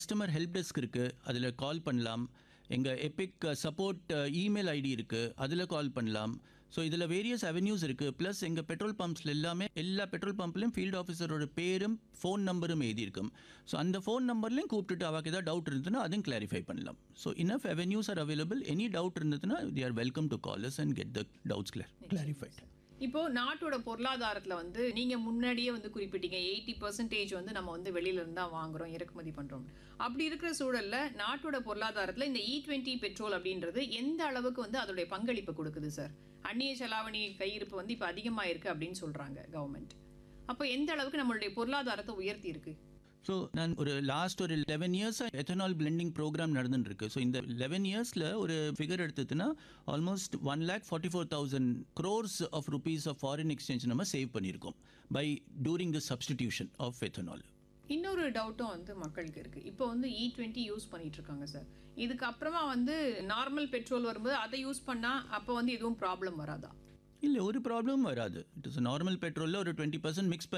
customer help desk இருக்குது அதில் கால் பண்ணலாம் எங்கள் எபிக் சப்போர்ட் இமெயில் ஐடி இருக்குது அதில் கால் பண்ணலாம் ஸோ இதில் வேரியஸ் அவென்யூஸ் இருக்குது ப்ளஸ் எங்கள் பெட்ரோல் பம்ப்ஸில் எல்லாமே எல்லா பெட்ரோல் பம்ப்லையும் ஃபீல்டு ஆஃபீஸரோட பேரும் ஃபோன் நம்பரும் எழுதியிருக்கும் ஸோ அந்த ஃபோன் நம்பர்லையும் கூப்பிட்டுட்டு அவருக்கு ஏதாவது டவுட் இருந்ததுன்னா அதையும் கிளாரிஃபை பண்ணலாம் so enough avenues are available any doubt இருந்ததுன்னா they are welcome to callers and get the doubts clear clarified இப்போ நாட்டோட பொருளாதாரத்துல வந்து நீங்க முன்னாடியே வந்து குறிப்பிட்டீங்க எயிட்டி பர்சன்டேஜ் வந்து நம்ம வந்து வெளியில இருந்தா வாங்குறோம் இறக்குமதி பண்றோம் அப்படி இருக்கிற சூழல்ல நாட்டோட பொருளாதாரத்துல இந்த இ டுவெண்ட்டி பெட்ரோல் அப்படின்றது எந்த அளவுக்கு வந்து அதோடைய பங்களிப்பு கொடுக்குது சார் அந்நிய செலாவணி கையிருப்பு வந்து இப்போ அதிகமா இருக்கு அப்படின்னு சொல்றாங்க கவர்மெண்ட் அப்போ எந்த அளவுக்கு நம்மளுடைய பொருளாதாரத்தை உயர்த்தி இருக்கு ஸோ நான் ஒரு லாஸ்ட் ஒரு லெவன் இயர்ஸாக எத்தனால் பிளெண்டிங் ப்ரோக்ராம் நடந்துருக்கு ஸோ இந்த லெவன் இயர்ஸில் ஒரு ஃபிகர் எடுத்ததுன்னா almost one lakh forty four thousand crores of rupees of foreign exchange நம்ம சேவ் பண்ணியிருக்கோம் by during the substitution of ethanol இன்னொரு டவுட்டும் வந்து மக்களுக்கு இருக்கு இப்போ வந்து இ டுவெண்ட்டி யூஸ் பண்ணிட்டு இருக்காங்க சார் இதுக்கு அப்புறமா வந்து நார்மல் பெட்ரோல் வரும்போது அதை யூஸ் பண்ணா அப்போ வந்து எதுவும் ப்ராப்ளம் வராதா இல்லை ஒரு ப்ராப்ளமும் வராது இட் இஸ் நார்மல் பெட்ரோலில் ஒரு டுவெண்ட்டி பர்சன்ட் மிக்ஸ்